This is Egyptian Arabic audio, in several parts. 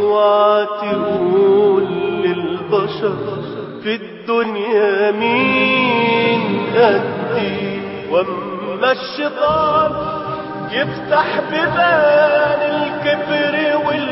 اوعى تقول للبشر في الدنيا مين قدي واما الشيطان يفتح ببان الكبر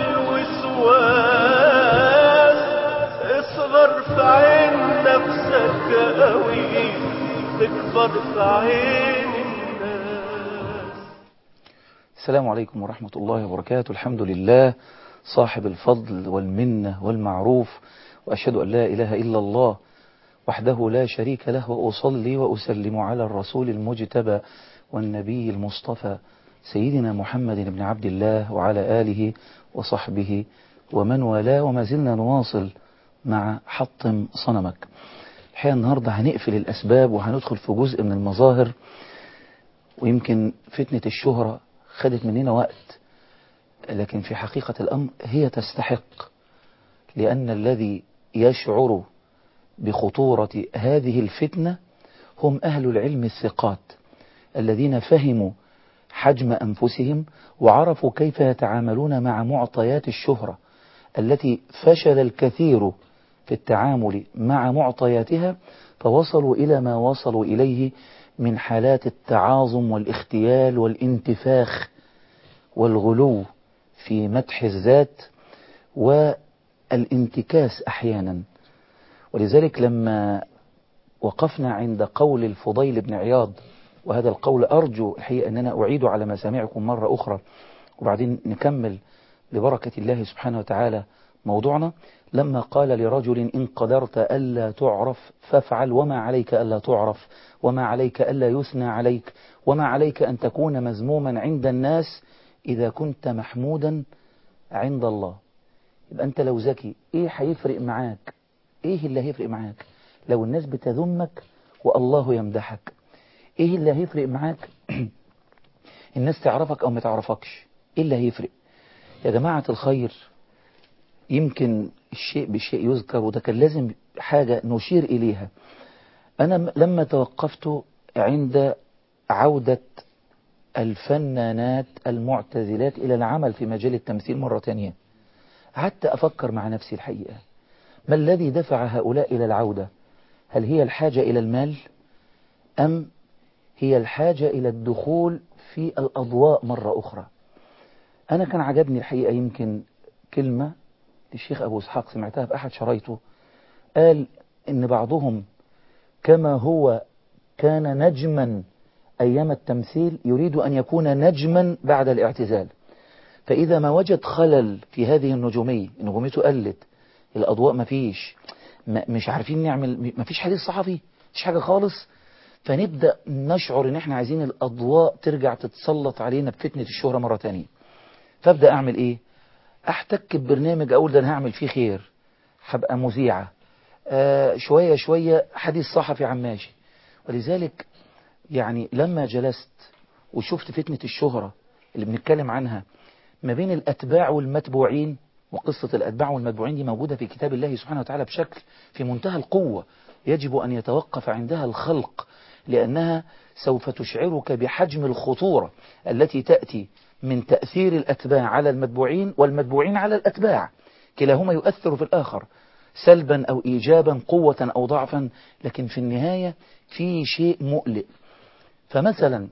والوسواس اصغر في عين نفسك قوي تكبر في عين الناس السلام عليكم ورحمة الله وبركاته الحمد لله صاحب الفضل والمنة والمعروف وأشهد أن لا إله إلا الله وحده لا شريك له وأصلي وأسلم على الرسول المجتبى والنبي المصطفى سيدنا محمد بن عبد الله وعلى آله وصحبه ومن والاه وما زلنا نواصل مع حطم صنمك الحقيقة النهاردة هنقفل الأسباب وهندخل في جزء من المظاهر ويمكن فتنة الشهرة خدت مننا وقت لكن في حقيقة الأمر هي تستحق لأن الذي يشعر بخطورة هذه الفتنة هم أهل العلم الثقات الذين فهموا حجم أنفسهم وعرفوا كيف يتعاملون مع معطيات الشهرة التي فشل الكثير في التعامل مع معطياتها فوصلوا إلى ما وصلوا إليه من حالات التعاظم والاختيال والانتفاخ والغلو في مدح الذات والانتكاس أحيانا ولذلك لما وقفنا عند قول الفضيل بن عياض وهذا القول أرجو الحقيقة أننا أعيد على مسامعكم مرة أخرى وبعدين نكمل ببركة الله سبحانه وتعالى موضوعنا لما قال لرجل إن قدرت ألا تعرف فافعل وما عليك ألا تعرف وما عليك ألا يثنى عليك وما عليك أن تكون مذموما عند الناس إذا كنت محمودا عند الله يبقى أنت لو ذكي إيه هيفرق معاك إيه اللي هيفرق معاك لو الناس بتذمك والله يمدحك إيه اللي هيفرق معاك الناس تعرفك أو ما تعرفكش إيه اللي هيفرق يا جماعة الخير يمكن الشيء بالشيء يذكر وده كان لازم حاجة نشير إليها أنا لما توقفت عند عودة الفنانات المعتزلات إلى العمل في مجال التمثيل مرة تانية قعدت أفكر مع نفسي الحقيقة ما الذي دفع هؤلاء إلى العودة هل هي الحاجة إلى المال أم هي الحاجة إلى الدخول في الأضواء مرة أخرى أنا كان عجبني الحقيقة يمكن كلمة للشيخ أبو إسحاق سمعتها في أحد شرايطه قال إن بعضهم كما هو كان نجما أيام التمثيل يريد أن يكون نجما بعد الاعتزال فإذا ما وجد خلل في هذه النجومية نجوميته قلت الأضواء ما فيش مش عارفين نعمل ما فيش حديث صحفي مش حاجة خالص فنبدأ نشعر ان احنا عايزين الأضواء ترجع تتسلط علينا بفتنة الشهرة مرة تانية فابدأ أعمل إيه أحتك ببرنامج أقول ده أنا هعمل فيه خير هبقى مذيعة آه شوية شوية حديث صحفي عن ماشي ولذلك يعني لما جلست وشفت فتنة الشهرة اللي بنتكلم عنها ما بين الأتباع والمتبوعين وقصة الأتباع والمتبوعين دي موجودة في كتاب الله سبحانه وتعالى بشكل في منتهى القوة يجب أن يتوقف عندها الخلق لأنها سوف تشعرك بحجم الخطورة التي تأتي من تأثير الأتباع على المتبوعين والمتبوعين على الأتباع كلاهما يؤثر في الآخر سلبا أو إيجابا قوة أو ضعفا لكن في النهاية في شيء مؤلم فمثلا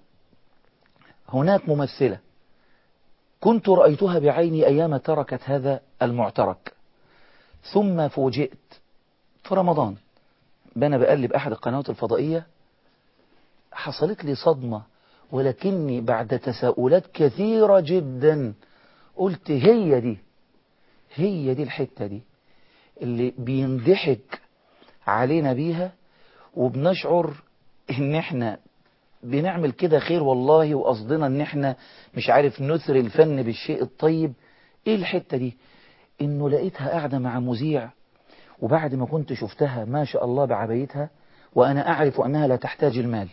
هناك ممثلة كنت رأيتها بعيني أيام تركت هذا المعترك ثم فوجئت في رمضان أنا بقلب أحد القنوات الفضائية حصلت لي صدمة ولكني بعد تساؤلات كثيرة جدا قلت هي دي هي دي الحتة دي اللي بينضحك علينا بيها وبنشعر ان احنا بنعمل كده خير والله وقصدنا ان احنا مش عارف نثري الفن بالشيء الطيب ايه الحتة دي انه لقيتها قاعدة مع مذيع وبعد ما كنت شفتها ما شاء الله بعبايتها وانا اعرف انها لا تحتاج المال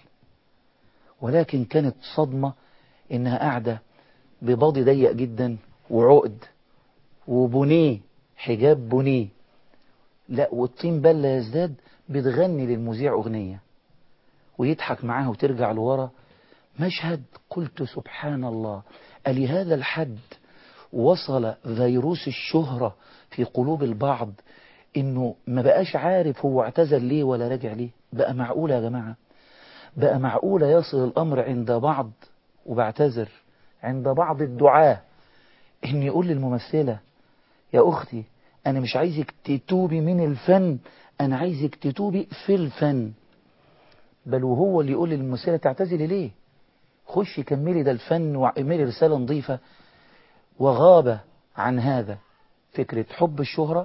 ولكن كانت صدمة انها قاعدة بباضي ضيق جدا وعقد وبنيه حجاب بنيه لا والطين بل لا يزداد بتغني للمذيع أغنية ويضحك معاها وترجع لورا مشهد قلت سبحان الله ألهذا الحد وصل فيروس الشهرة في قلوب البعض انه ما بقاش عارف هو اعتزل ليه ولا رجع ليه بقى معقولة يا جماعة بقى معقولة يصل الامر عند بعض وبعتذر عند بعض الدعاة ان يقول للممثلة يا اختي انا مش عايزك تتوبي من الفن انا عايزك تتوبي في الفن بل وهو اللي يقول للممثلة تعتزلي ليه خشي كملي ده الفن واعملي رسالة نظيفة وغاب عن هذا فكرة حب الشهرة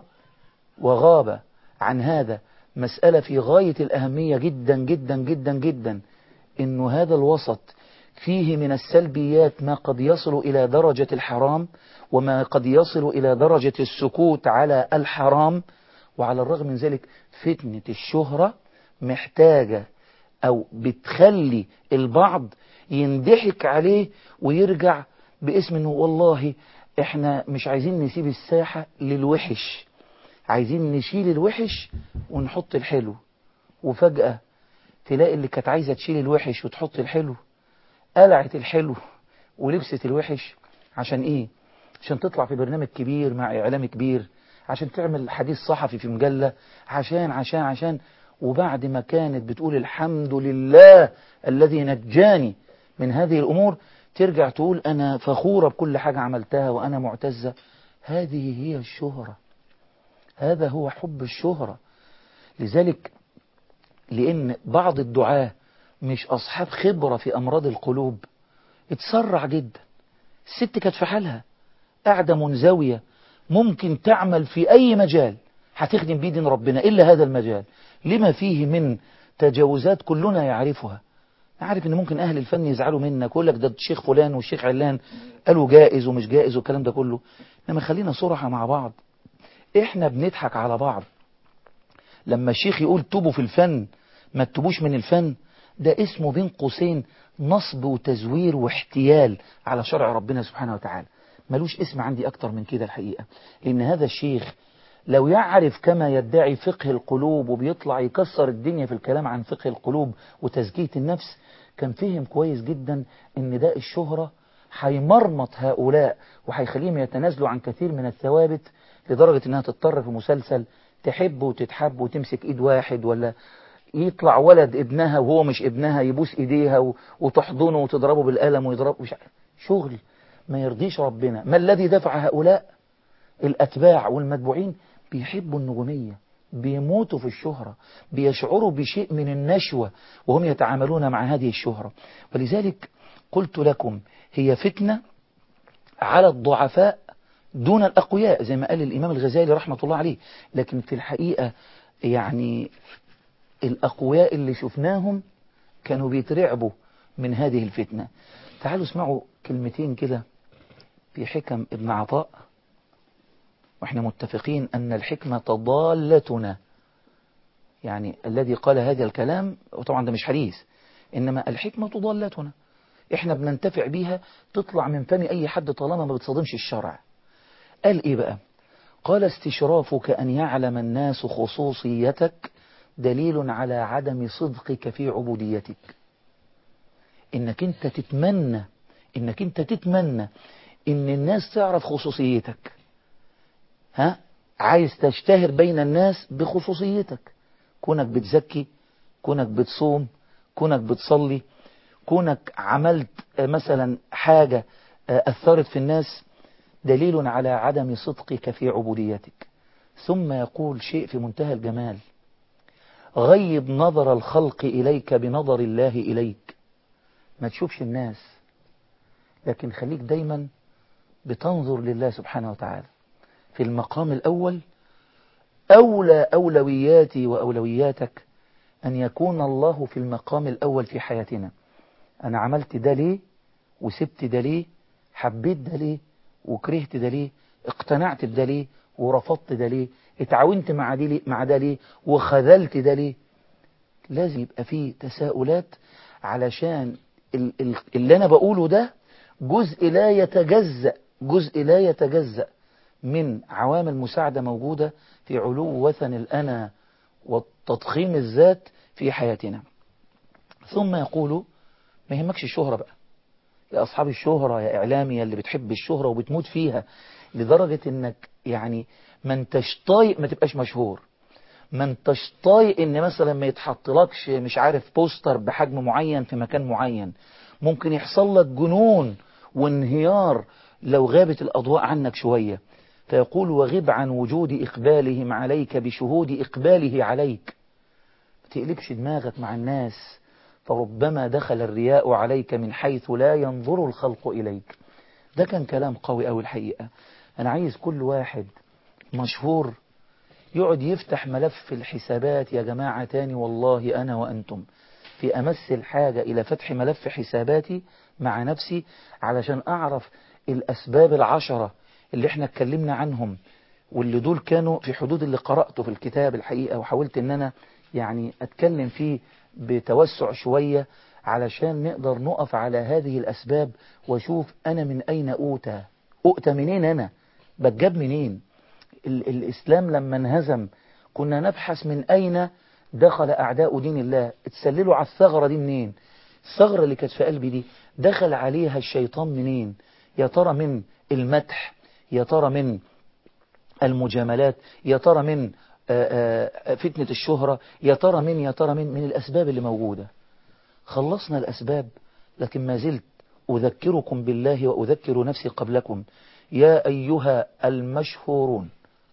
وغاب عن هذا مسألة في غاية الأهمية جدا جدا جدا جدا إنه هذا الوسط فيه من السلبيات ما قد يصل إلى درجة الحرام وما قد يصل إلى درجة السكوت على الحرام وعلى الرغم من ذلك فتنة الشهرة محتاجة أو بتخلي البعض يندحك عليه ويرجع باسم انه والله احنا مش عايزين نسيب الساحة للوحش عايزين نشيل الوحش ونحط الحلو وفجأة تلاقي اللي كانت عايزة تشيل الوحش وتحط الحلو قلعت الحلو ولبست الوحش عشان ايه عشان تطلع في برنامج كبير مع اعلام كبير عشان تعمل حديث صحفي في مجلة عشان عشان عشان وبعد ما كانت بتقول الحمد لله الذي نجاني من هذه الأمور ترجع تقول أنا فخورة بكل حاجة عملتها وأنا معتزة هذه هي الشهرة هذا هو حب الشهرة لذلك لأن بعض الدعاة مش أصحاب خبرة في أمراض القلوب اتسرع جدا الست كانت في حالها قاعدة منزوية ممكن تعمل في أي مجال هتخدم بيه دين ربنا إلا هذا المجال لما فيه من تجاوزات كلنا يعرفها عارف ان ممكن اهل الفن يزعلوا منك يقول لك ده الشيخ فلان والشيخ علان قالوا جائز ومش جائز والكلام ده كله انما خلينا صراحة مع بعض احنا بنضحك على بعض لما الشيخ يقول توبوا في الفن ما تتوبوش من الفن ده اسمه بين قوسين نصب وتزوير واحتيال على شرع ربنا سبحانه وتعالى ملوش اسم عندي اكتر من كده الحقيقة لان هذا الشيخ لو يعرف كما يدعي فقه القلوب وبيطلع يكسر الدنيا في الكلام عن فقه القلوب وتزكية النفس كان فهم كويس جدا ان ده الشهرة هيمرمط هؤلاء وهيخليهم يتنازلوا عن كثير من الثوابت لدرجة انها تضطر في مسلسل تحب وتتحب وتمسك ايد واحد ولا يطلع ولد ابنها وهو مش ابنها يبوس ايديها وتحضنه وتضربه بالقلم ويضربه مش شغل ما يرضيش ربنا ما الذي دفع هؤلاء الأتباع والمتبوعين بيحبوا النجومية بيموتوا في الشهرة بيشعروا بشيء من النشوة وهم يتعاملون مع هذه الشهرة ولذلك قلت لكم هي فتنة على الضعفاء دون الأقوياء زي ما قال الإمام الغزالي رحمة الله عليه لكن في الحقيقة يعني الأقوياء اللي شفناهم كانوا بيترعبوا من هذه الفتنة تعالوا اسمعوا كلمتين كده في حكم ابن عطاء واحنا متفقين أن الحكمة ضالتنا يعني الذي قال هذا الكلام وطبعا ده مش حديث إنما الحكمة ضالتنا احنا بننتفع بيها تطلع من فم أي حد طالما ما بتصادمش الشرع قال إيه بقى قال استشرافك أن يعلم الناس خصوصيتك دليل على عدم صدقك في عبوديتك إنك أنت تتمنى إنك أنت تتمنى إن الناس تعرف خصوصيتك ها عايز تشتهر بين الناس بخصوصيتك كونك بتزكي كونك بتصوم كونك بتصلي كونك عملت مثلا حاجة أثرت في الناس دليل على عدم صدقك في عبوديتك ثم يقول شيء في منتهى الجمال غيب نظر الخلق إليك بنظر الله إليك ما تشوفش الناس لكن خليك دايما بتنظر لله سبحانه وتعالى في المقام الأول أولى أولوياتي وأولوياتك أن يكون الله في المقام الأول في حياتنا أنا عملت ده ليه وسبت ده ليه حبيت ده ليه وكرهت ده ليه اقتنعت بده ليه ورفضت ده ليه اتعاونت مع دي ليه مع ده ليه وخذلت ده ليه لازم يبقى فيه تساؤلات علشان اللي أنا بقوله ده جزء لا يتجزأ جزء لا يتجزأ من عوامل مساعدة موجودة في علو وثن الأنا والتضخيم الذات في حياتنا ثم يقول ما يهمكش الشهرة بقى يا أصحاب الشهرة يا إعلامي اللي بتحب الشهرة وبتموت فيها لدرجة إنك يعني ما انتش طايق ما تبقاش مشهور ما انتش طايق إن مثلا ما يتحطلكش مش عارف بوستر بحجم معين في مكان معين ممكن يحصل لك جنون وانهيار لو غابت الأضواء عنك شوية فيقول وغب عن وجود إقبالهم عليك بشهود إقباله عليك ما تقلبش دماغك مع الناس فربما دخل الرياء عليك من حيث لا ينظر الخلق إليك ده كان كلام قوي أوي الحقيقة أنا عايز كل واحد مشهور يقعد يفتح ملف الحسابات يا جماعة تاني والله أنا وأنتم في أمس الحاجة إلى فتح ملف حساباتي مع نفسي علشان أعرف الأسباب العشرة اللي احنا اتكلمنا عنهم واللي دول كانوا في حدود اللي قرأته في الكتاب الحقيقة وحاولت ان انا يعني اتكلم فيه بتوسع شوية علشان نقدر نقف على هذه الأسباب واشوف أنا من أين أوتى أؤتى منين أنا بتجاب منين ال الإسلام لما انهزم كنا نبحث من أين دخل أعداء دين الله اتسللوا على الثغرة دي منين الثغرة اللي كانت في قلبي دي دخل عليها الشيطان منين يا ترى من المدح يا ترى من المجاملات يا ترى من فتنة الشهرة يا ترى من يا ترى من من الأسباب اللي موجودة خلصنا الأسباب لكن ما زلت أذكركم بالله وأذكر نفسي قبلكم يا أيها المشهورون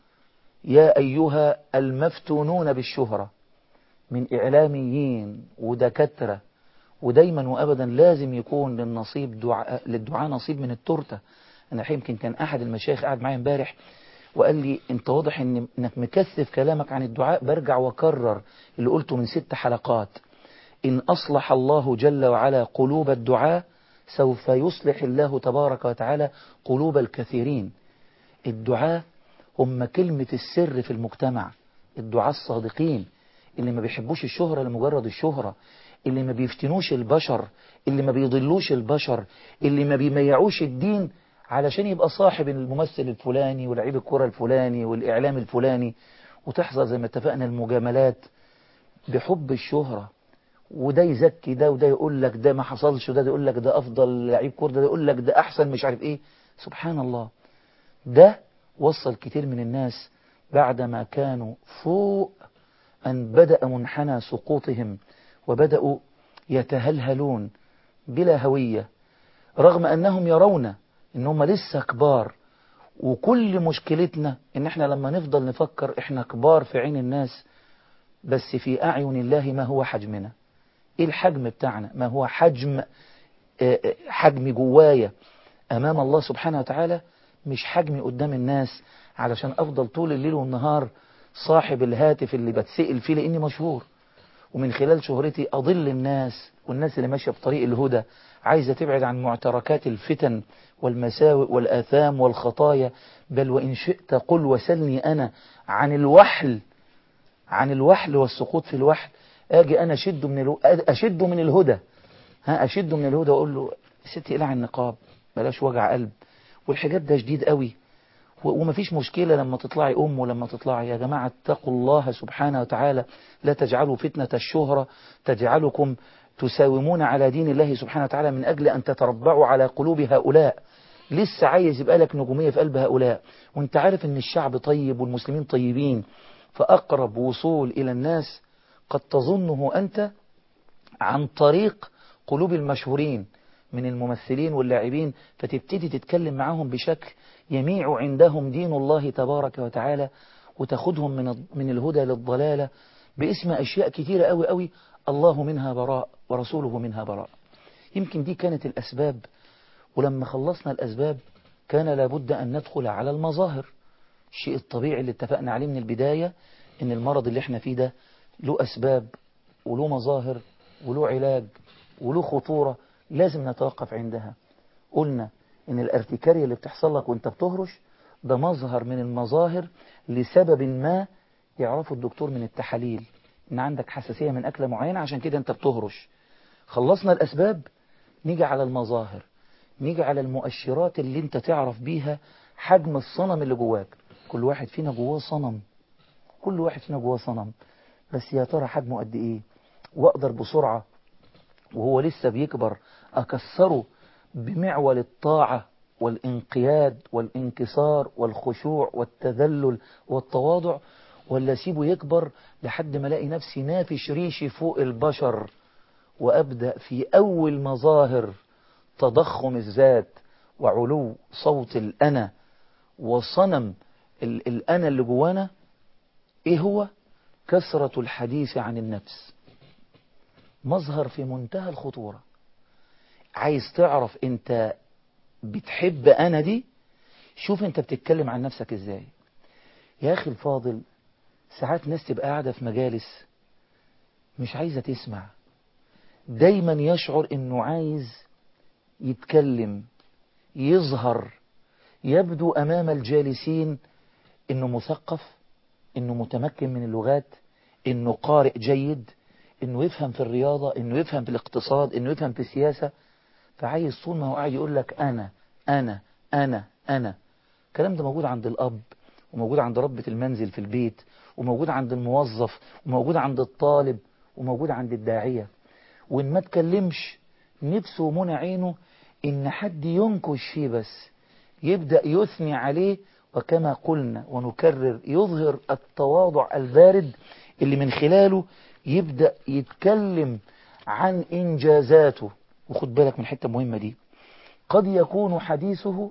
يا أيها المفتونون بالشهرة من إعلاميين ودكاترة ودايما وأبدا لازم يكون للنصيب دعاء للدعاء نصيب من التورتة أنا يمكن كان أحد المشايخ قاعد معايا امبارح وقال لي انت واضح ان انك مكثف كلامك عن الدعاء برجع واكرر اللي قلته من ست حلقات ان اصلح الله جل وعلا قلوب الدعاء سوف يصلح الله تبارك وتعالى قلوب الكثيرين الدعاء هم كلمة السر في المجتمع الدعاء الصادقين اللي ما بيحبوش الشهرة لمجرد الشهرة اللي ما بيفتنوش البشر اللي ما بيضلوش البشر اللي ما بيميعوش الدين علشان يبقى صاحب الممثل الفلاني ولعيب الكرة الفلاني والإعلام الفلاني وتحصل زي ما اتفقنا المجاملات بحب الشهرة وده يزكي ده وده يقول لك ده ما حصلش وده يقول لك ده أفضل لعيب كرة ده يقول لك ده أحسن مش عارف إيه سبحان الله ده وصل كتير من الناس بعدما كانوا فوق أن بدأ منحنى سقوطهم وبدأوا يتهلهلون بلا هوية رغم أنهم يرون ان هم لسه كبار وكل مشكلتنا ان احنا لما نفضل نفكر احنا كبار في عين الناس بس في اعين الله ما هو حجمنا ايه الحجم بتاعنا ما هو حجم حجم جوايا امام الله سبحانه وتعالى مش حجمي قدام الناس علشان افضل طول الليل والنهار صاحب الهاتف اللي بتسئل فيه لاني مشهور ومن خلال شهرتي اضل الناس والناس اللي ماشيه في طريق الهدى عايزة تبعد عن معتركات الفتن والمساوئ والآثام والخطايا بل وإن شئت قل وسلني أنا عن الوحل عن الوحل والسقوط في الوحل أجي أنا أشد من الو... أشد من الهدى ها أشد من الهدى وأقول له ستي إلى النقاب بلاش وجع قلب والحجاب ده شديد قوي ومفيش مشكلة لما تطلعي أم ولما تطلعي يا جماعة اتقوا الله سبحانه وتعالى لا تجعلوا فتنة الشهرة تجعلكم تساومون على دين الله سبحانه وتعالى من أجل أن تتربعوا على قلوب هؤلاء لسه عايز يبقى لك نجومية في قلب هؤلاء وانت عارف ان الشعب طيب والمسلمين طيبين فأقرب وصول إلى الناس قد تظنه أنت عن طريق قلوب المشهورين من الممثلين واللاعبين فتبتدي تتكلم معهم بشكل يميع عندهم دين الله تبارك وتعالى وتاخدهم من من الهدى للضلالة باسم أشياء كتيرة قوي قوي الله منها براء ورسوله منها براء يمكن دي كانت الأسباب ولما خلصنا الأسباب كان لابد أن ندخل على المظاهر الشيء الطبيعي اللي اتفقنا عليه من البداية ان المرض اللي احنا فيه ده له أسباب وله مظاهر وله علاج وله خطورة لازم نتوقف عندها قلنا ان الارتكارية اللي بتحصل لك وانت بتهرش ده مظهر من المظاهر لسبب ما يعرفه الدكتور من التحاليل ان عندك حساسية من أكلة معينة عشان كده انت بتهرش خلصنا الأسباب نيجي على المظاهر نيجي على المؤشرات اللي انت تعرف بيها حجم الصنم اللي جواك كل واحد فينا جواه صنم كل واحد فينا جواه صنم بس يا ترى حجمه قد ايه واقدر بسرعة وهو لسه بيكبر اكسره بمعول الطاعة والانقياد والانكسار والخشوع والتذلل والتواضع ولا اسيبه يكبر لحد ما الاقي نفسي نافش ريشي فوق البشر وابدا في اول مظاهر تضخم الذات وعلو صوت الانا وصنم ال- الانا اللي جوانا ايه هو كثرة الحديث عن النفس مظهر في منتهى الخطورة عايز تعرف انت بتحب انا دي شوف انت بتتكلم عن نفسك ازاي يا اخي الفاضل ساعات ناس تبقى قاعدة في مجالس مش عايزة تسمع دايما يشعر انه عايز يتكلم يظهر يبدو امام الجالسين انه مثقف انه متمكن من اللغات انه قارئ جيد انه يفهم في الرياضة انه يفهم في الاقتصاد انه يفهم في السياسة فعايز طول ما هو قاعد يقول لك انا انا انا انا الكلام ده موجود عند الاب وموجود عند ربة المنزل في البيت وموجود عند الموظف وموجود عند الطالب وموجود عند الداعية وإن ما تكلمش نفسه ومنى عينه إن حد ينكش فيه بس يبدأ يثني عليه وكما قلنا ونكرر يظهر التواضع البارد اللي من خلاله يبدأ يتكلم عن إنجازاته وخد بالك من حتة مهمة دي قد يكون حديثه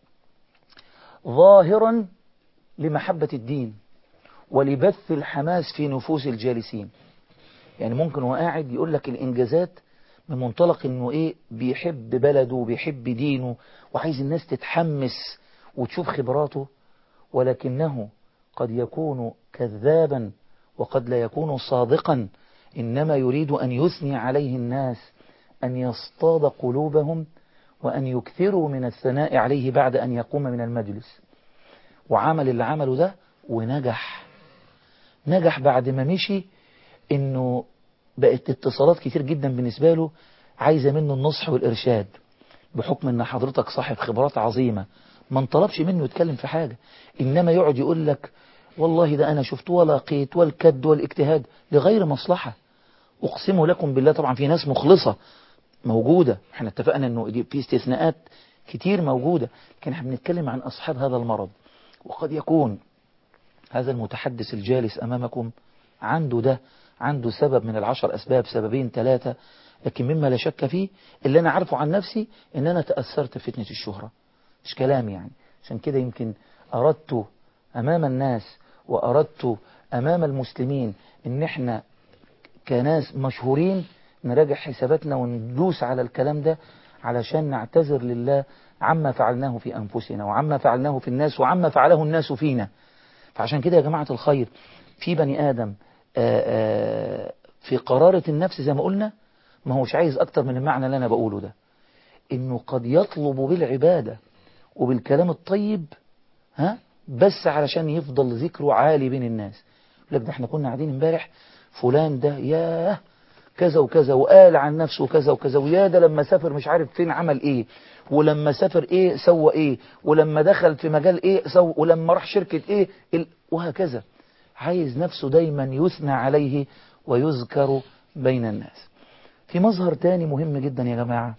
ظاهرا لمحبة الدين ولبث الحماس في نفوس الجالسين يعني ممكن هو قاعد يقول لك الإنجازات من منطلق إنه إيه بيحب بلده وبيحب دينه وعايز الناس تتحمس وتشوف خبراته ولكنه قد يكون كذابا وقد لا يكون صادقا إنما يريد أن يثني عليه الناس أن يصطاد قلوبهم وأن يكثروا من الثناء عليه بعد أن يقوم من المجلس وعمل اللي عمله ده ونجح نجح بعد ما مشي انه بقت اتصالات كتير جدا بالنسبة له عايزة منه النصح والإرشاد بحكم ان حضرتك صاحب خبرات عظيمة ما انطلبش منه يتكلم في حاجة إنما يقعد يقول لك والله ده أنا شفت ولقيت والكد والاجتهاد لغير مصلحة أقسم لكم بالله طبعا في ناس مخلصة موجودة احنا اتفقنا انه دي في استثناءات كتير موجودة لكن احنا بنتكلم عن أصحاب هذا المرض وقد يكون هذا المتحدث الجالس أمامكم عنده ده عنده سبب من العشر أسباب سببين ثلاثة لكن مما لا شك فيه اللي أنا عارفه عن نفسي إن أنا تأثرت بفتنة الشهرة مش كلام يعني عشان كده يمكن أردت أمام الناس وأردت أمام المسلمين إن إحنا كناس مشهورين نراجع حساباتنا وندوس على الكلام ده علشان نعتذر لله عما فعلناه في أنفسنا وعما فعلناه في الناس وعما فعله الناس فينا فعشان كده يا جماعة الخير في بني آدم آآ آآ في قرارة النفس زي ما قلنا ما هوش عايز أكتر من المعنى اللي أنا بقوله ده إنه قد يطلب بالعبادة وبالكلام الطيب ها بس علشان يفضل ذكره عالي بين الناس لك ده احنا كنا قاعدين امبارح فلان ده ياه كذا وكذا وقال عن نفسه كذا وكذا ويا ده لما سافر مش عارف فين عمل ايه ولما سافر ايه سوى ايه ولما دخل في مجال ايه سوى ولما راح شركة ايه ال... وهكذا عايز نفسه دايما يثنى عليه ويذكر بين الناس في مظهر تاني مهم جدا يا جماعة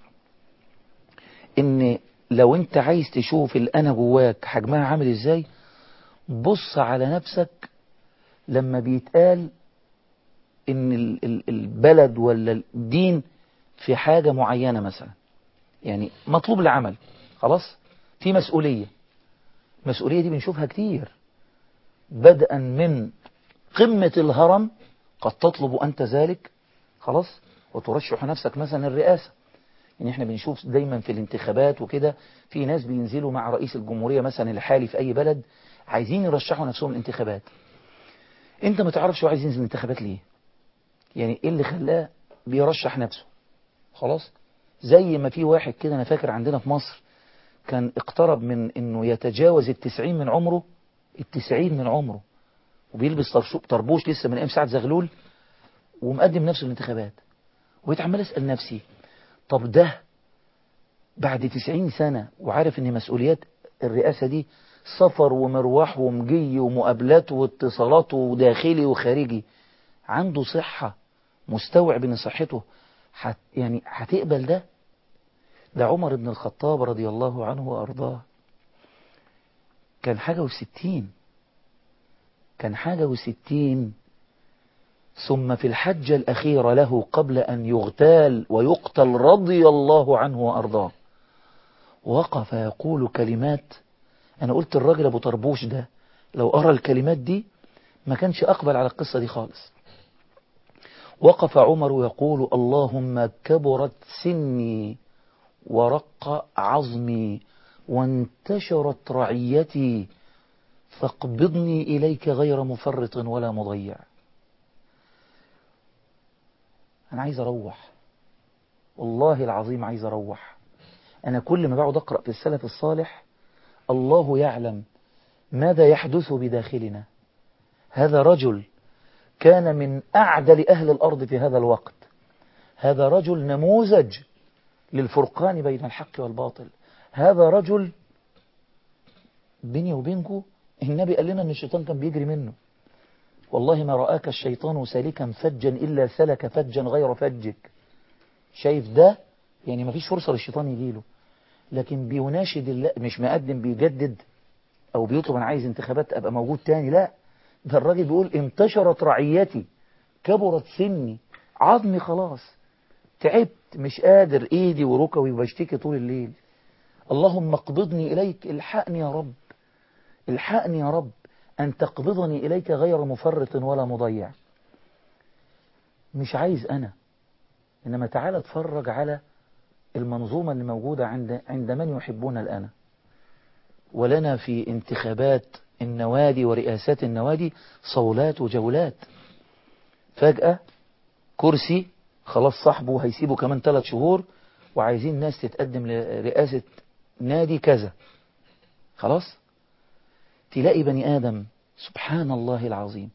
ان لو انت عايز تشوف الانا جواك حجمها عامل ازاي بص على نفسك لما بيتقال ان البلد ولا الدين في حاجة معينة مثلا يعني مطلوب العمل خلاص في مسؤولية المسؤولية دي بنشوفها كتير بدءا من قمة الهرم قد تطلب أنت ذلك خلاص وترشح نفسك مثلا الرئاسة يعني احنا بنشوف دايما في الانتخابات وكده في ناس بينزلوا مع رئيس الجمهورية مثلا الحالي في أي بلد عايزين يرشحوا نفسهم الانتخابات انت ما تعرفش هو عايز ينزل الانتخابات ليه يعني ايه اللي خلاه بيرشح نفسه خلاص زي ما في واحد كده انا فاكر عندنا في مصر كان اقترب من انه يتجاوز التسعين من عمره التسعين من عمره وبيلبس طربوش لسه من ايام سعد زغلول ومقدم نفسه للانتخابات ويتعمل اسال نفسي طب ده بعد تسعين سنة وعارف ان مسؤوليات الرئاسة دي سفر ومروح ومجي ومقابلات واتصالات وداخلي وخارجي عنده صحة مستوعب ان صحته حت يعني هتقبل ده ده عمر بن الخطاب رضي الله عنه وأرضاه كان حاجة وستين كان حاجة وستين ثم في الحجة الأخيرة له قبل أن يغتال ويقتل رضي الله عنه وأرضاه وقف يقول كلمات أنا قلت الراجل أبو طربوش ده لو أرى الكلمات دي ما كانش أقبل على القصة دي خالص وقف عمر يقول اللهم كبرت سني ورق عظمي وانتشرت رعيتي فاقبضني إليك غير مفرط ولا مضيع أنا عايز أروح والله العظيم عايز أروح أنا كل ما بقعد أقرأ في السلف الصالح الله يعلم ماذا يحدث بداخلنا هذا رجل كان من أعدل أهل الأرض في هذا الوقت هذا رجل نموذج للفرقان بين الحق والباطل هذا رجل بيني وبينكم النبي قال لنا ان الشيطان كان بيجري منه والله ما رآك الشيطان سالكا فجا إلا سلك فجا غير فجك شايف ده يعني ما فيش فرصة للشيطان يجيله لكن بيناشد الله مش مقدم بيجدد أو بيطلب أنا عايز انتخابات أبقى موجود تاني لا ده الراجل بيقول انتشرت رعيتي كبرت سني عظمي خلاص تعبت مش قادر ايدي وركبي وبشتكي طول الليل اللهم اقبضني إليك الحقني يا رب الحقني يا رب أن تقبضني إليك غير مفرط ولا مضيع مش عايز أنا إنما تعالى اتفرج على المنظومة اللي موجودة عند, عند من يحبون الآن ولنا في انتخابات النوادي ورئاسات النوادي صولات وجولات فجأة كرسي خلاص صاحبه هيسيبه كمان ثلاث شهور وعايزين ناس تتقدم لرئاسة نادي كذا خلاص تلاقي بني آدم سبحان الله العظيم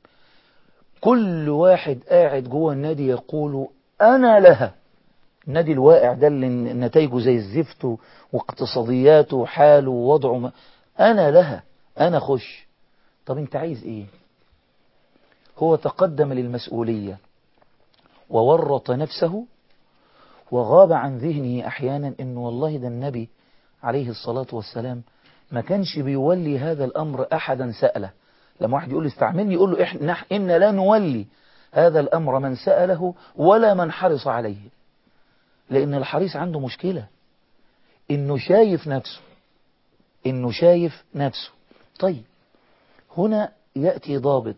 كل واحد قاعد جوه النادي يقول أنا لها النادي الواقع ده اللي نتائجه زي الزفت واقتصادياته وحاله ووضعه ما أنا لها أنا خش طب أنت عايز إيه هو تقدم للمسؤولية وورط نفسه وغاب عن ذهنه أحيانا إنه والله ده النبي عليه الصلاة والسلام ما كانش بيولي هذا الأمر أحدا سأله لما واحد يقول استعملني يقول له إحنا إن لا نولي هذا الأمر من سأله ولا من حرص عليه لأن الحريص عنده مشكلة إنه شايف نفسه إنه شايف نفسه طيب هنا يأتي ضابط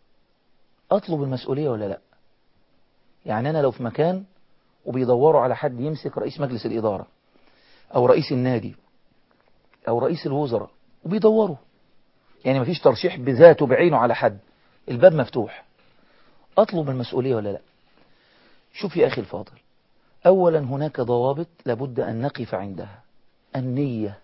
أطلب المسؤولية ولا لا يعني أنا لو في مكان وبيدوروا على حد يمسك رئيس مجلس الإدارة أو رئيس النادي أو رئيس الوزراء وبيدوروا يعني مفيش ترشيح بذاته بعينه على حد الباب مفتوح أطلب المسؤولية ولا لا شوف يا أخي الفاضل أولا هناك ضوابط لابد أن نقف عندها النية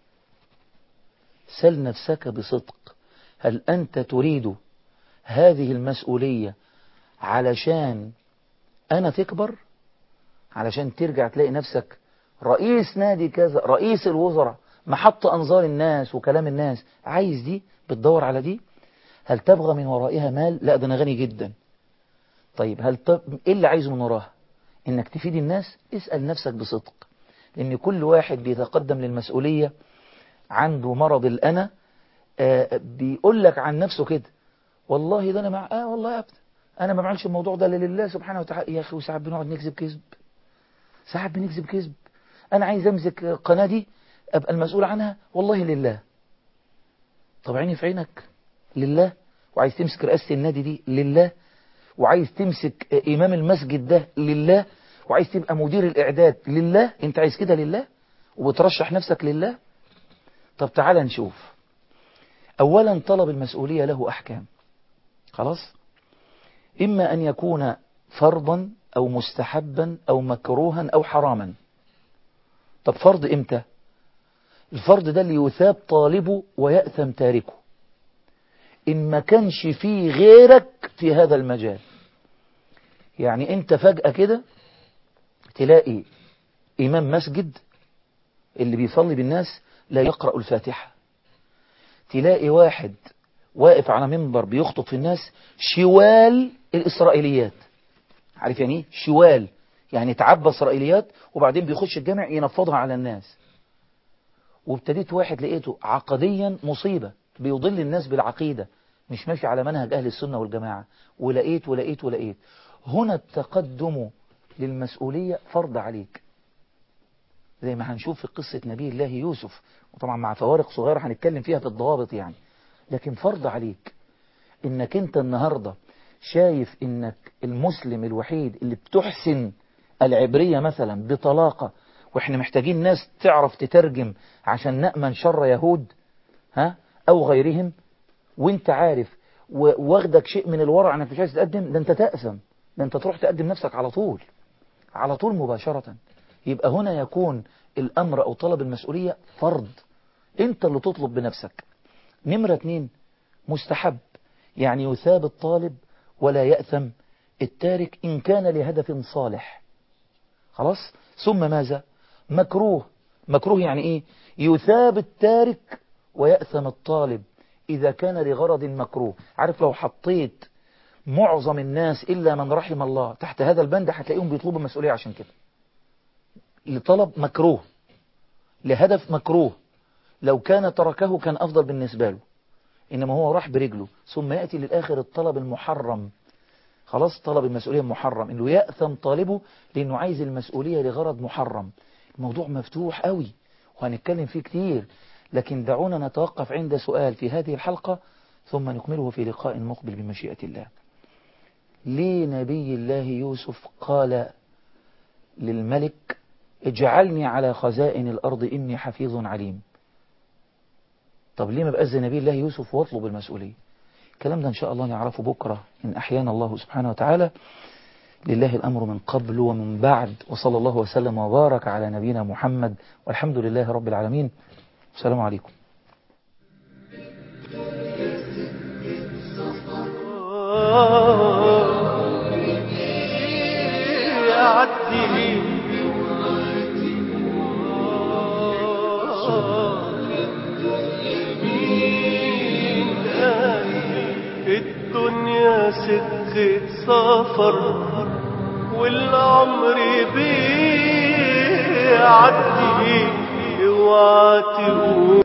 سل نفسك بصدق هل أنت تريد هذه المسؤولية علشان أنا تكبر علشان ترجع تلاقي نفسك رئيس نادي كذا رئيس الوزراء محط أنظار الناس وكلام الناس عايز دي بتدور على دي هل تبغى من ورائها مال لا ده أنا غني جدا طيب هل ت... إيه اللي عايزه من وراها إنك تفيد الناس اسأل نفسك بصدق لأن كل واحد بيتقدم للمسؤولية عنده مرض الأنا آه بيقول لك عن نفسه كده والله ده أنا مع آه والله أبدا أنا ما بعملش الموضوع ده لله سبحانه وتعالى يا أخي وساعات بنقعد نكذب كذب ساعات بنكذب كذب أنا عايز أمسك قناة دي أبقى المسؤول عنها والله لله طب عيني في عينك لله وعايز تمسك رئاسة النادي دي لله وعايز تمسك إمام المسجد ده لله وعايز تبقى مدير الإعداد لله أنت عايز كده لله وبترشح نفسك لله طب تعالى نشوف أولا طلب المسؤولية له أحكام خلاص إما أن يكون فرضا أو مستحبا أو مكروها أو حراما طب فرض إمتى الفرض ده اللي يثاب طالبه ويأثم تاركه إن ما كانش فيه غيرك في هذا المجال يعني أنت فجأة كده تلاقي إمام مسجد اللي بيصلي بالناس لا يقرأ الفاتحة تلاقي واحد واقف على منبر بيخطب في الناس شوال الإسرائيليات عارف يعني ايه شوال يعني تعبى اسرائيليات وبعدين بيخش الجامع ينفضها على الناس وابتديت واحد لقيته عقديا مصيبة بيضل الناس بالعقيدة مش ماشي على منهج أهل السنة والجماعة ولقيت ولقيت ولقيت هنا التقدم للمسؤولية فرض عليك زي ما هنشوف في قصة نبي الله يوسف وطبعا مع فوارق صغيرة هنتكلم فيها في الضوابط يعني لكن فرض عليك انك انت النهاردة شايف انك المسلم الوحيد اللي بتحسن العبرية مثلا بطلاقة واحنا محتاجين ناس تعرف تترجم عشان نأمن شر يهود ها او غيرهم وانت عارف واخدك شيء من الورع انك مش عايز تقدم ده انت تأثم ده انت تروح تقدم نفسك على طول على طول مباشرة يبقى هنا يكون الامر او طلب المسؤولية فرض انت اللي تطلب بنفسك نمرة اتنين مستحب يعني يثاب الطالب ولا يأثم التارك إن كان لهدف صالح خلاص ثم ماذا مكروه مكروه يعني إيه يثاب التارك ويأثم الطالب إذا كان لغرض مكروه عارف لو حطيت معظم الناس إلا من رحم الله تحت هذا البند هتلاقيهم بيطلبوا المسؤولية عشان كده لطلب مكروه لهدف مكروه لو كان تركه كان أفضل بالنسبة له إنما هو راح برجله ثم يأتي للآخر الطلب المحرم خلاص طلب المسؤولية محرم إنه يأثم طالبه لأنه عايز المسؤولية لغرض محرم الموضوع مفتوح قوي وهنتكلم فيه كتير لكن دعونا نتوقف عند سؤال في هذه الحلقة ثم نكمله في لقاء مقبل بمشيئة الله ليه نبي الله يوسف قال للملك اجعلني على خزائن الأرض إني حفيظ عليم طب ليه ما بقى زي نبي الله يوسف واطلب المسؤولية الكلام ده إن شاء الله نعرفه بكرة إن أحيانا الله سبحانه وتعالى لله الأمر من قبل ومن بعد وصلى الله وسلم وبارك على نبينا محمد والحمد لله رب العالمين السلام عليكم يعدي الدنيا سكة سفر والعمر بيعدي اوعى تقول